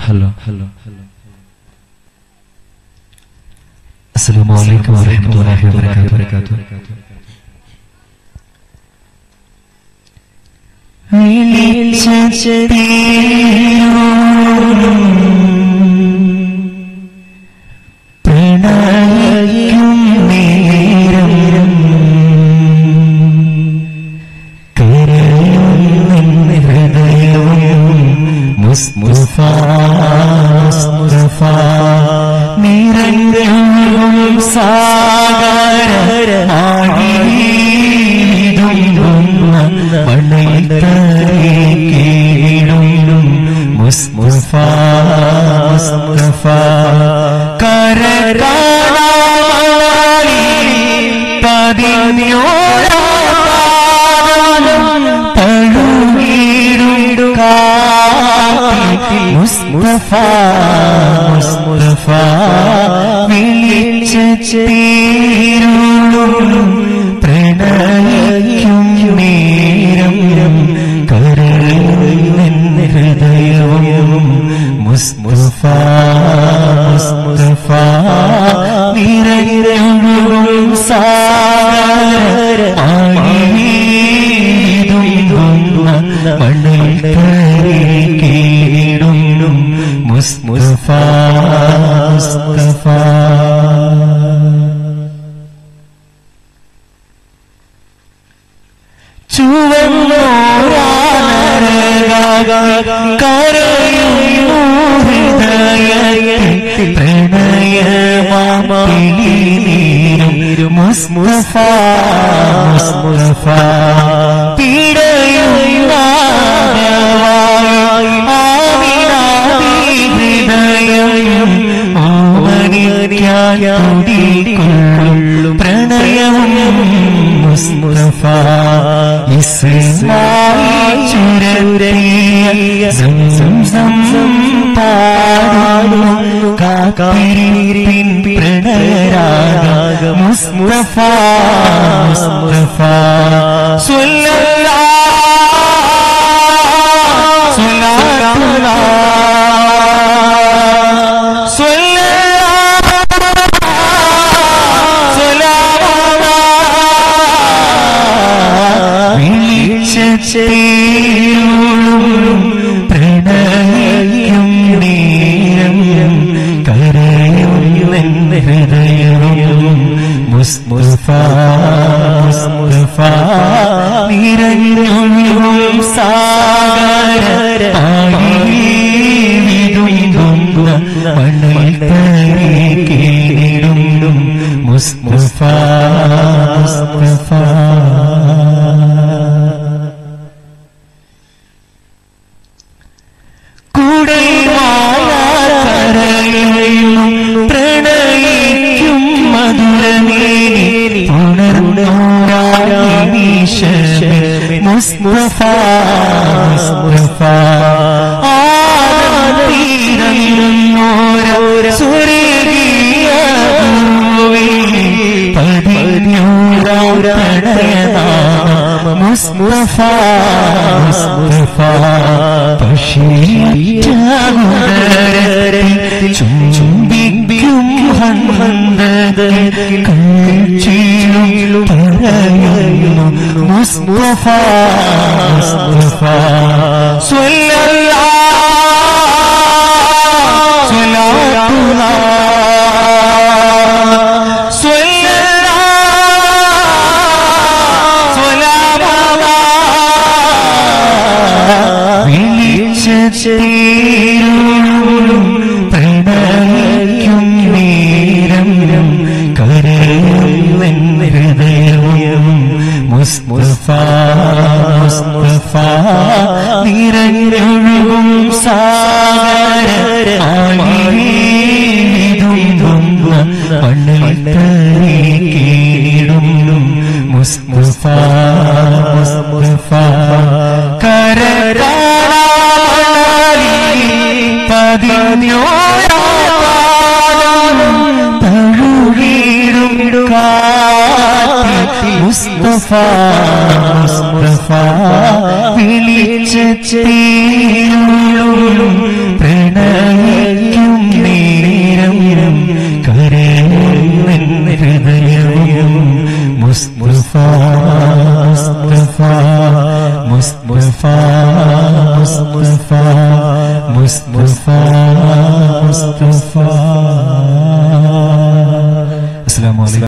hello hello السلام عليكم ورحمة الله وبركاته പ്രണയിക്കും നേരം കരയുന്ന ഹൃദയവും മുസ്മുഫ മുസ്തഫ നിരഞ്ജനും സാഗര മണയിടും മുസ്മുഫ മുസ്തഫ കരകാണി പതിഞ്ഞോടാലും തഴുകിടുക മുസ്തഫ മുസ്തഫ വിളിച്ച ചേരുളും പ്രണയിക്കും നേരം കരയുന്ന ഹൃദയവും മുസ്തഫ മുസ്തഫ നിരയും സാര മണ്ണിൽ കീടും മുസ്തഫ മുസ്തഫ ചുവന്നോരാനരക കരയും ഹൃദയത്തിൽ പ്രണയമാമീരും മുസ്മുഫ മുസ്മുഫ പീഡയും ഹൃദയം ഓമനിക്കൊള്ളും പ്രണയവും മുസ്മുഫ ഇസ്മായി ചുരത്തിയ സംസം പാടുന്നു കാത്തിരിപ്പിൻ പ്രണയരാഗ മുസ്മുഫ മുസ്മുഫ സ്വല്ലല്ലാ സ്വലാത്തുല്ലാ വിളിച്ചും പ്രണയിക്കും നേരം കരയുന്ന ഹൃദയവും മുസ്മുഫ മുസ്മുഫ നിരഞ്ഞൊഴുകും സാഗര മണ്ണിൽ കീടും മുസ്മുഫ മുസ്മുഫ കൂടൽമാലകരയുന്നു പ്രണയിക്കും മധുരമേനി ഉണർന്നോരാമീശമേ മുസ്മുഫ മുസ്മുഫ ആനന്ദീരന്നോര സുരഗീയ പതിഞ്ഞൂറ പ്രണയനാമ മുസ്മുഫ മുസ്മുഫ പക്ഷിയാകുടരത്തിൽ ചുംബിക്കും ഹന്തത്തിൽ കീഴും പറയുന്നു മുസ്മുഫ മുസ്മുഫ സ്വല്ലല്ലാ സ്വലാത്തുല്ലാ സ്വല്ലല്ലാ സ്വലാമുല്ലാ വിളിച്ചും പ്രണയിക്കും നേരം കരയുന്ന ഹൃദയവും മുസ്മുഫ മുസ്മുഫ നിരഞ്ഞൊഴുകും സാഗര മണ്ണിൽ കീടും മുസ്മുഫ മുസ്മുഫ കരകാളി പതിഞ്ഞോരാളും തഴുകിടും കാത്തി മുസ്തഫ മുസ്തഫ വിളിച്ച ചേരുളും പ്രണയ മുസ്തഫ